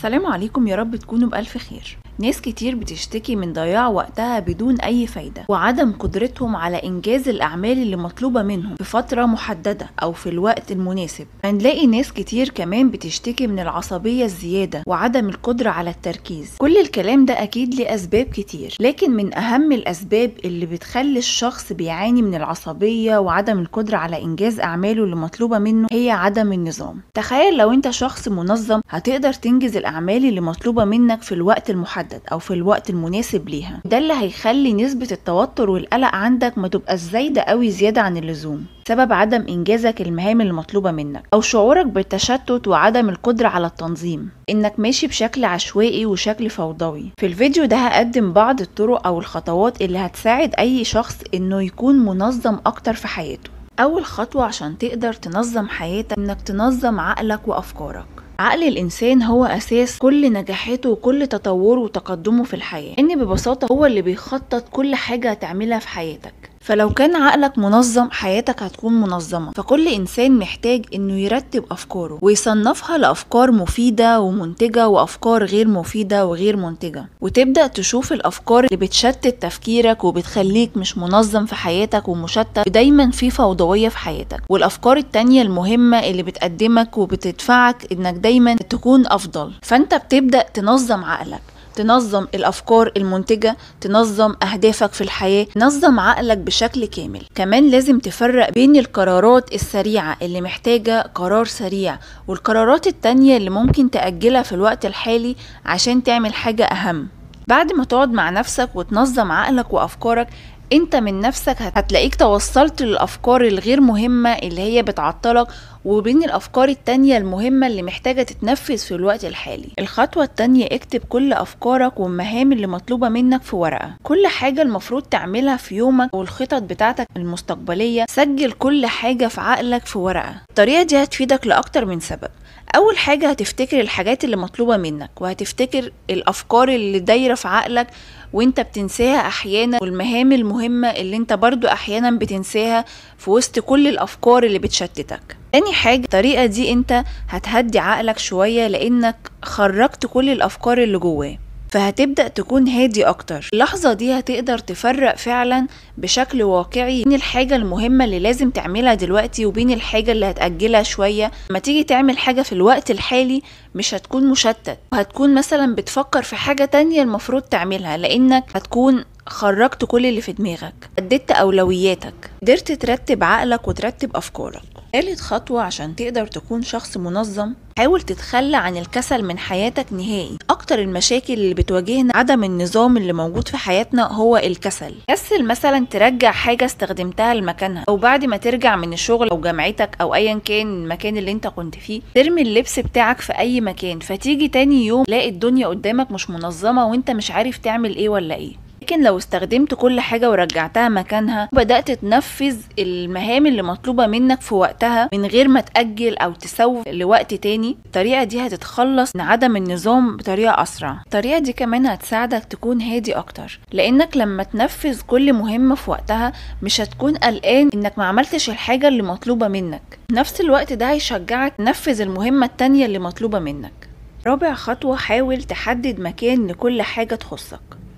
السلام عليكم يا رب تكونوا بألف خير ناس كتير بتشتكي من ضياع وقتها بدون أي فايدة وعدم قدرتهم على إنجاز الأعمال اللي مطلوبة منهم في فترة محددة أو في الوقت المناسب هنلاقي ناس كتير كمان بتشتكي من العصبية الزيادة وعدم القدرة على التركيز كل الكلام ده أكيد ليه أسباب كتير لكن من أهم الأسباب اللي بتخلي الشخص بيعاني من العصبية وعدم القدرة على إنجاز أعماله اللي مطلوبة منه هي عدم النظام تخيل لو أنت شخص منظم هتقدر تنجز الأعمال اللي مطلوبة منك في الوقت المحدد او في الوقت المناسب ليها ده اللي هيخلي نسبة التوتر والقلق عندك ما تبقاش زايدة قوي زيادة عن اللزوم سبب عدم انجازك المهام المطلوبة منك او شعورك بالتشتت وعدم القدرة على التنظيم انك ماشي بشكل عشوائي وشكل فوضوي في الفيديو ده هقدم بعض الطرق او الخطوات اللي هتساعد اي شخص انه يكون منظم اكتر في حياته اول خطوة عشان تقدر تنظم حياتك انك تنظم عقلك وافكارك عقل الإنسان هو أساس كل نجاحاته وكل تطوره وتقدمه في الحياة إن ببساطة هو اللي بيخطط كل حاجة هتعملها في حياتك فلو كان عقلك منظم حياتك هتكون منظمة فكل إنسان محتاج إنه يرتب أفكاره ويصنفها لأفكار مفيدة ومنتجة وأفكار غير مفيدة وغير منتجة وتبدأ تشوف الأفكار اللي بتشتت تفكيرك وبتخليك مش منظم في حياتك ومشتت ودايما في فوضوية في حياتك والأفكار التانية المهمة اللي بتقدمك وبتدفعك إنك دايما تكون أفضل فأنت بتبدأ تنظم عقلك تنظم الأفكار المنتجة تنظم أهدافك في الحياة نظم عقلك بشكل كامل كمان لازم تفرق بين القرارات السريعة اللي محتاجة قرار سريع والقرارات التانية اللي ممكن تأجلها في الوقت الحالي عشان تعمل حاجة أهم بعد ما تقعد مع نفسك وتنظم عقلك وأفكارك انت من نفسك هتلاقيك توصلت للافكار الغير مهمه اللي هي بتعطلك وبين الافكار التانية المهمه اللي محتاجه تتنفذ في الوقت الحالي الخطوه التانية اكتب كل افكارك والمهام اللي مطلوبه منك في ورقه كل حاجه المفروض تعملها في يومك والخطط بتاعتك المستقبليه سجل كل حاجه في عقلك في ورقه الطريقه دي هتفيدك لاكتر من سبب اول حاجه هتفتكر الحاجات اللي مطلوبه منك وهتفتكر الافكار اللي دايره في عقلك وانت بتنساها احيانا والمهام المهمه اللي انت برضو احيانا بتنساها في وسط كل الافكار اللي بتشتتك تاني حاجة الطريقة دي انت هتهدي عقلك شوية لانك خرجت كل الافكار اللي جواه فهتبدأ تكون هادي أكتر اللحظة دي هتقدر تفرق فعلا بشكل واقعي بين الحاجة المهمة اللي لازم تعملها دلوقتي وبين الحاجة اللي هتأجلها شوية لما تيجي تعمل حاجة في الوقت الحالي مش هتكون مشتت وهتكون مثلا بتفكر في حاجة تانية المفروض تعملها لأنك هتكون خرجت كل اللي في دماغك حددت أولوياتك قدرت ترتب عقلك وترتب أفكارك ثالث خطوة عشان تقدر تكون شخص منظم حاول تتخلى عن الكسل من حياتك نهائي اكتر المشاكل اللي بتواجهنا عدم النظام اللي موجود في حياتنا هو الكسل كسل مثلا ترجع حاجة استخدمتها لمكانها او بعد ما ترجع من الشغل او جامعتك او ايا كان المكان اللي انت كنت فيه ترمي اللبس بتاعك في اي مكان فتيجي تاني يوم تلاقي الدنيا قدامك مش منظمة وانت مش عارف تعمل ايه ولا ايه لكن لو استخدمت كل حاجة ورجعتها مكانها وبدأت تنفذ المهام اللي مطلوبة منك في وقتها من غير ما تأجل أو تسوف لوقت تاني الطريقة دي هتتخلص من عدم النظام بطريقة أسرع الطريقة دي كمان هتساعدك تكون هادي أكتر لأنك لما تنفذ كل مهمة في وقتها مش هتكون قلقان إنك ما عملتش الحاجة اللي مطلوبة منك نفس الوقت ده هيشجعك تنفذ المهمة التانية اللي مطلوبة منك رابع خطوة حاول تحدد مكان لكل حاجة تخصك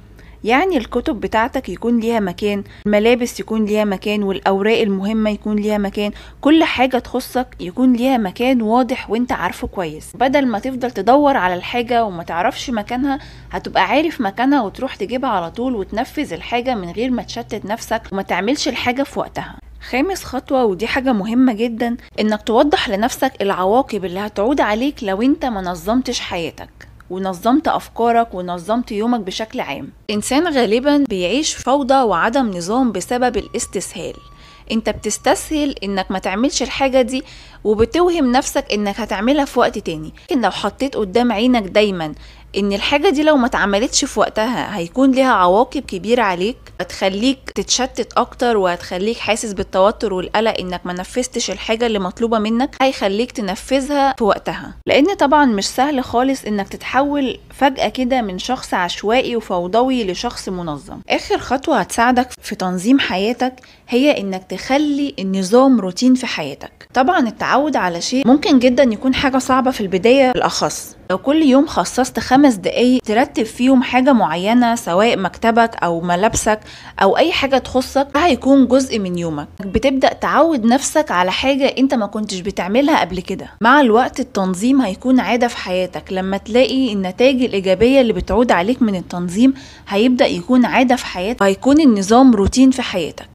يعني الكتب بتاعتك يكون ليها مكان الملابس يكون ليها مكان والأوراق المهمة يكون ليها مكان كل حاجة تخصك يكون ليها مكان واضح وانت عارفه كويس بدل ما تفضل تدور على الحاجة وما تعرفش مكانها هتبقى عارف مكانها وتروح تجيبها على طول وتنفذ الحاجة من غير ما تشتت نفسك وما تعملش الحاجة في وقتها خامس خطوة ودي حاجة مهمة جدا انك توضح لنفسك العواقب اللي هتعود عليك لو انت ما نظمتش حياتك ونظمت أفكارك ونظمت يومك بشكل عام إنسان غالبا بيعيش فوضى وعدم نظام بسبب الاستسهال انت بتستسهل انك ما تعملش الحاجة دي وبتوهم نفسك انك هتعملها في وقت تاني لكن لو حطيت قدام عينك دايما ان الحاجة دي لو ما اتعملتش في وقتها هيكون ليها عواقب كبيرة عليك هتخليك تتشتت اكتر وهتخليك حاسس بالتوتر والقلق انك ما نفذتش الحاجة اللي مطلوبة منك هيخليك تنفذها في وقتها لان طبعا مش سهل خالص انك تتحول فجأة كده من شخص عشوائي وفوضوي لشخص منظم اخر خطوة هتساعدك في تنظيم حياتك هي انك تخلي النظام روتين في حياتك طبعا التعود على شيء ممكن جدا يكون حاجة صعبة في البداية بالاخص لو كل يوم خصصت خمس دقايق ترتب فيهم حاجة معينة سواء مكتبك أو ملابسك أو أي حاجة تخصك ده هيكون جزء من يومك بتبدأ تعود نفسك على حاجة أنت ما كنتش بتعملها قبل كده مع الوقت التنظيم هيكون عادة في حياتك لما تلاقي النتائج الإيجابية اللي بتعود عليك من التنظيم هيبدأ يكون عادة في حياتك وهيكون النظام روتين في حياتك